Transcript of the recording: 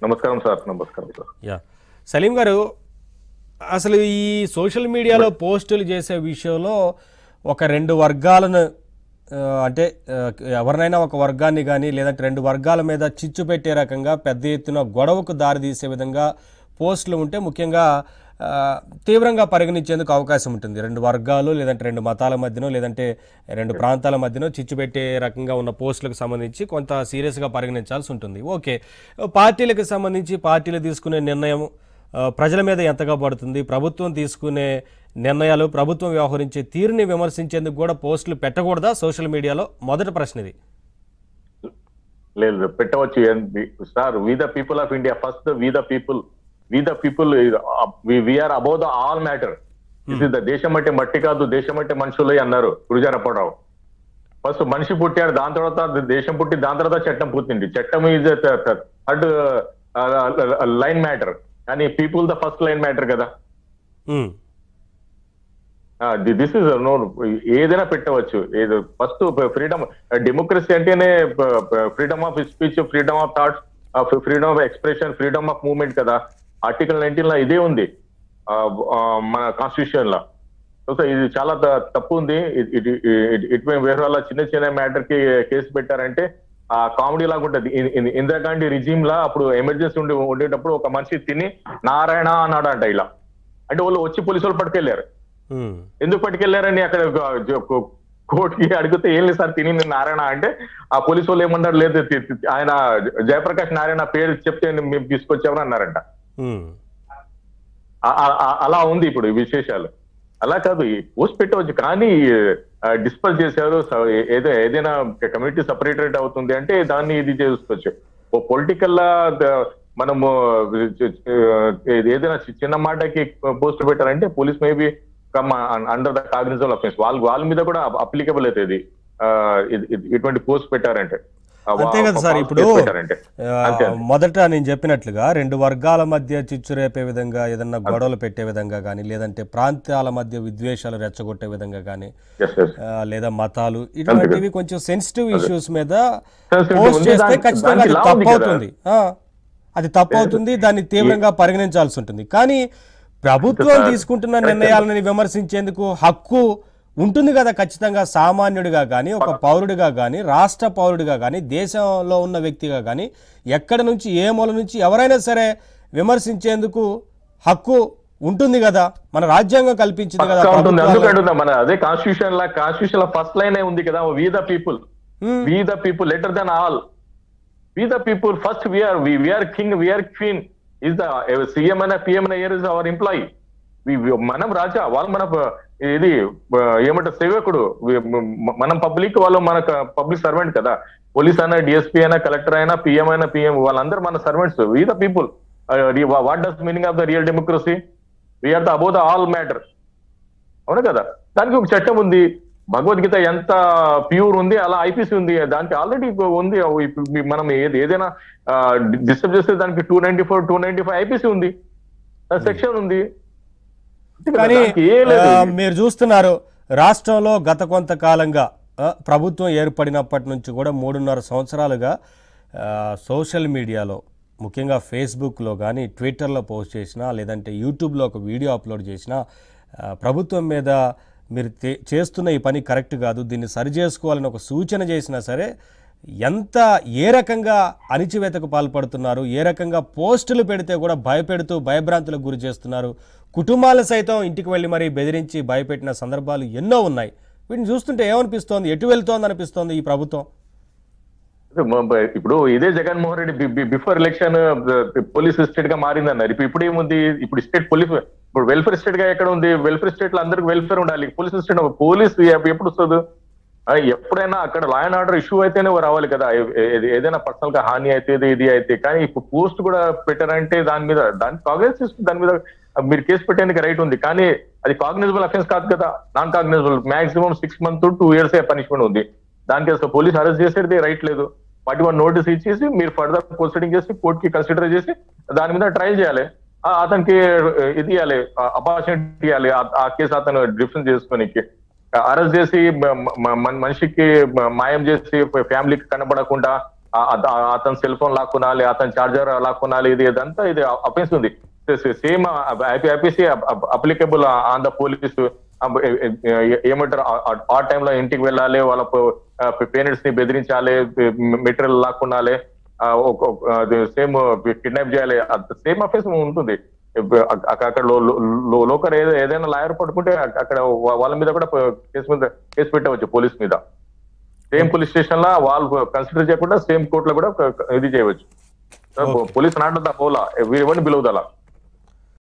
నమస్కారం సార్ నమస్కారం sir yeah Salim గారు అసలు ఈ సోషల్ మీడియాలో పోస్టులు చేసే విషయంలో ఒక రెండు వర్గాలను ఆ, అంటే ఆ, ఎవరినైనా ఒక వర్గాన్ని కానీ లేదంటే రెండు వర్గాల మీద చిచ్చు పెట్టే రకంగా పెద్ద ఎత్తున గొడవకు దారితీసే విధంగా పోస్టులు ఉంటే ముఖ్యంగా ఆ, తీవ్రంగా పరిగణించేందుకు అవకాశం ఉంటుంది రెండు వర్గాలు లేదంటే రెండు మతాల మధ్యనో లేదంటే రెండు ప్రాంతాల మధ్యనో చిచ్చు పెట్టే రకంగా ఉన్న పోస్టులకు సంబంధించి కొంత సీరియస్గా పరిగణించాల్సి ఉంటుంది ఓకే పార్టీలకు సంబంధించి పార్టీలు తీసుకునే నిర్ణయం ఆ, ప్రజల మీద ఎంతగా పడుతుంది ప్రభుత్వం తీసుకునే నిర్ణయాలు ప్రభుత్వం వ్యవహరించే తీరుని విమర్శించేందుకు కూడా పోస్టులు పెట్టకూడదా సోషల్ మీడియాలో మొదటి ప్రశ్న ఇది లేదు పెట్టవచ్చు sir we the people of India first we the people we the people we are above the all matter ఇది ద దేశం అంటే మట్టి కాదు దేశం అంటే మనుషులే అన్నారు గురుజారప్పరావు ఫస్ట్ మనిషి పుట్టాడు దాని తర్వాత దేశం పుట్టి దాని తర్వాత చట్టం పుట్టింది చట్టం ఈజ్ థర్డ్ లైన్ మ్యాటర్ కానీ people the first line matter కదా ఉమ్, దిస్ ఇస్ నో ఏదైనా పెట్టవచ్చు ఏదో ఫస్ట్ ఫ్రీడమ్ డెమోక్రసీ అంటేనే freedom of speech freedom of thoughts freedom of expression freedom of movement కదా ఆర్టికల్ నైన్టీన్ లో ఇదే ఉంది ఆ, ఆ, మన కాన్స్టిట్యూషన్ లో సో ఇది చాలా త- తప్పు ఉంది ఇట్- ఇట్- ఇట్- ఇట్ వేరే వాళ్ళ చిన్న చిన్న మ్యాటర్ కి కేసు పెట్టారంటే ఆ కామెడీ లాగా ఉంటది ఇన్- ఇన్- ఇందిరాగాంధీ రిజిమ్ లా అప్పుడు ఎమర్జెన్సీ ఉండి ఉండేటప్పుడు ఒక మనిషి తిని నారాయణ అన్నాడు అంట ఇలా అంటే వాళ్ళు వచ్చి పోలీసు వాళ్ళు పట్టుకెళ్లారు ఉమ్, ఎందుకు పట్టుకెళ్లారని అక్కడ కోర్టుకి అడిగితే ఏం లేదు సార్ తిని నేను నారాయణ అంటే ఆ పోలీసు వాళ్ళు ఏమన్నారు లేదు తి- తి- ఆయన జయప్రకాష్ నారాయణ పేరు చెప్తే మేము తీసుకొచ్చామని అన్నారంట ఉమ్, ఆ- ఆ- ఆ- అలా ఉంది ఇప్పుడు ఈ విశేషాలు అలా కాదు ఈ పోస్ట్ పెట్టవచ్చు కానీ డిస్పర్స్ చేశారు స- ఏదో ఏదైనా కమ్యూనిటీ సపరేటెడ్ అవుతుంది అంటే దాన్ని ఇది చేసుకోవచ్చు ఓ పొలిటికల్ లా ద- మనము ఇది ఏదైనా చి- చిన్న మాటకి పోస్ట్ పెట్టారంటే police maybe come under the cognizable offence వాళ్ళ వాళ్ళ మీద కూడా అప్లికబుల్ అవుతుంది ఆ, ఇది- ఇది- ఇటువంటి పోస్ట్ పెట్టారంటే ఆ, అంతే కదా సార్ false ఇప్పుడు case పెట్టారంటే ఆ, అంతే. మొదట నేను చెప్పినట్లుగా రెండు వర్గాల మధ్య చిచ్చు రేపే విధంగా ఏదన్నా గొడవలు పెట్టే విధంగా కానీ లేదంటే ప్రాంతాల మధ్య విద్వేషాలు రెచ్చగొట్టే విధంగా కానీ Yes, yes. ఆ, లేదా మతాలు ఇటువంటివి కొంచెం సెన్సిటివ్ ఇష్యూస్ మీద Sensitive పోస్ట్ ఉంది. చేస్తే దానికి- ఖచ్చితంగా దానికి అది law ఉంది తప్పు కదా. అవుతుంది ఆ, అది తప్పు అవుతుంది దాన్ని తీవ్రంగా పరిగణించాల్సి ఉంటుంది కానీ ప్రభుత్వం తీసుకుంటున్న నిర్ణయాలను విమర్శించేందుకు హక్కు ఉంటుంది కదా ఖచ్చితంగా సామాన్యుడిగా కానీ ఒక పౌరుడిగా కానీ రాష్ట్ర పౌరుడిగా కానీ దేశంలో ఉన్న వ్యక్తిగా కానీ ఎక్కడి నుంచి ఏ మూల నుంచి ఎవరైనా సరే విమర్శించేందుకు హక్కు ఉంటుంది కదా మన రాజ్యాంగం కల్పించింది కదా పక్కా ఉంటుంది ప్రభుత్వాలు. అందుకు అంటున్నా మన అదే కాన్స్టిట్యూషన్ లా కాన్స్టిట్యూషన్ లో ఫస్ట్ లైన్ ఉంది కదా we the people Hmm. We the people letter then all we the people first we are we are king we are queen is the CM అయినా పిఎం అయినా ఇయర్ ఇస్ అవర్ ఎంప్లాయీ మనం రాజా వాళ్ళు మన ప- ఇది ఆ, ఏమంటారు సేవకుడు వి- మ- మనం పబ్లిక్ వాళ్ళు మన పబ్లిక్ సర్వెంట్ కదా పోలీస్ అయినా డిఎస్పీ అయినా కలెక్టర్ అయినా పిఎం అయినా పిఎం వాళ్ళందరూ మన servants we the people what does meaning of the real democracy we are the above the all matter అవును కదా దానికి ఒక చట్టం ఉంది భగవద్గీత ఎంత ప్యూర్ ఉంది అలా ఐపీసీ ఉంది దానికి ఆల్రెడీ ఉంది ఇప్పుడు మీ- మనం ఏది ఏదైనా డిస్టర్బ్ చేస్తే దానికి two ninety four two ninety five IPC ఉంది సెక్షన్ ఉంది అంతే కదా, కానీ దానికి ఏ లేదు. ఆ, మీరు చూస్తున్నారు రాష్ట్రంలో గత కొంతకాలంగా ఆ, ప్రభుత్వం ఏర్పడినప్పటి నుంచి కూడా మూడున్నర సంవత్సరాలుగా ఆ, సోషల్ మీడియాలో ముఖ్యంగా ఫేస్బుక్లో కానీ ట్విట్టర్లో పోస్ట్ చేసినా లేదంటే యూట్యూబ్లో ఒక వీడియో అప్లోడ్ చేసినా ఆ, ప్రభుత్వం మీద మీరు తే- చేస్తున్న ఈ పని కరెక్ట్ కాదు దీన్ని సరి చేసుకోవాలని ఒక సూచన చేసినా సరే ఎంత ఏ రకంగా అణిచివేతకు పాల్పడుతున్నారు ఏ రకంగా పోస్టులు పెడితే కూడా భయపెడుతూ భయభ్రాంతులకు గురి చేస్తున్నారు కుటుంబాలు సైతం ఇంటికి వెళ్ళి మరీ బెదిరించి భయపెట్టిన సందర్భాలు ఎన్నో ఉన్నాయి వీటిని చూస్తుంటే ఏమనిపిస్తోంది ఎటు వెళ్తోంది అనిపిస్తోంది ఈ ప్రభుత్వం ఇప్పుడు ఇదే Jaganmohan Reddy before election police state గా మారింది అన్నారు ఇప్పుడు ఇప్పుడు ఏముంది ఇప్పుడు స్టేట్ పోలీస్ ఇప్పుడు వెల్ఫేర్ స్టేట్ గా ఎక్కడ ఉంది వెల్ఫేర్ స్టేట్ లో అందరికి వెల్ఫేర్ ఉండాలి పోలీస్ స్టేట్ పోలీస్ ఎప్పుడు వస్తుంది ఆ, ఎప్పుడైనా అక్కడ లా అండ్ ఆర్డర్ ఇష్యూ అయితేనే రావాలి కదా ఏ- ఏ- ఏదైనా పర్సనల్ గా హాని అయితే ఇది- ఇది అయితే కానీ ఇప్పుడు పోస్ట్ కూడా పెట్టారంటే దాని మీద దాని కాగ్నైజ్ చేసుకుని దాని మీద మీరు కేసు పెట్టేందుకు రైట్ ఉంది కానీ అది కాగ్నిజబుల్ అఫెన్స్ కాదు కదా non cognizable maximum six month two years punishment ఉంది దానికి అసలు పోలీస్ అరెస్ట్ చేసేది రైట్ లేదు వాటి వన్ నోటీస్ ఇచ్చేసి మీరు ఫర్దర్ ప్రొసీడింగ్ చేసి కోర్ట్ కి కన్సిడర్ చేసి దాని మీద ట్రయల్ చేయాలి ఆ, అతనికి ఇది ఇవ్వాలి అపార్చునిటీ ఇవ్వాలి ఆ- ఆ కేసు అతను డిఫరెన్స్ చేసుకోనికి అరెస్ట్ చేసి మ- మ- మన మనిషికి మ- మాయం చేసి ఫ్యామిలీకి కనబడకుండా ఆ- ఆ- అతని సెల్ ఫోన్ లాక్కునాలి అతని చార్జర్ లాక్కునాలి ఇది ఇదంతా ఇది అఫెన్స్ ఉంది same IPC applicable on the police ఏమంటారు ఆ- ఆ టైంలో ఇంటికి వెళ్ళాలి వాళ్ళ పేరెంట్స్ ని బెదిరించాలి మెటీరియల్ లాక్కునాలి సేమ్ కిడ్నాప్ చేయాలి సేమ్ అఫెన్స్ ఉంటుంది అక్క- అక్కడ లోకర్ ఏదైనా లాయర్ పట్టుకుంటే అక్క- అక్కడ వా- వాళ్ళ మీద కూడా కేసు మీద కేసు పెట్టవచ్చు పోలీస్ మీద సేమ్ పోలీస్ స్టేషన్ లా వాళ్ళు కన్సిడర్ చేయకుండా సేమ్ కోర్టులో కూడా క- క- ఇది చేయవచ్చు పోలీస్ నాట్ ద పోలా ఎవరివన్ బిలవ్ దలా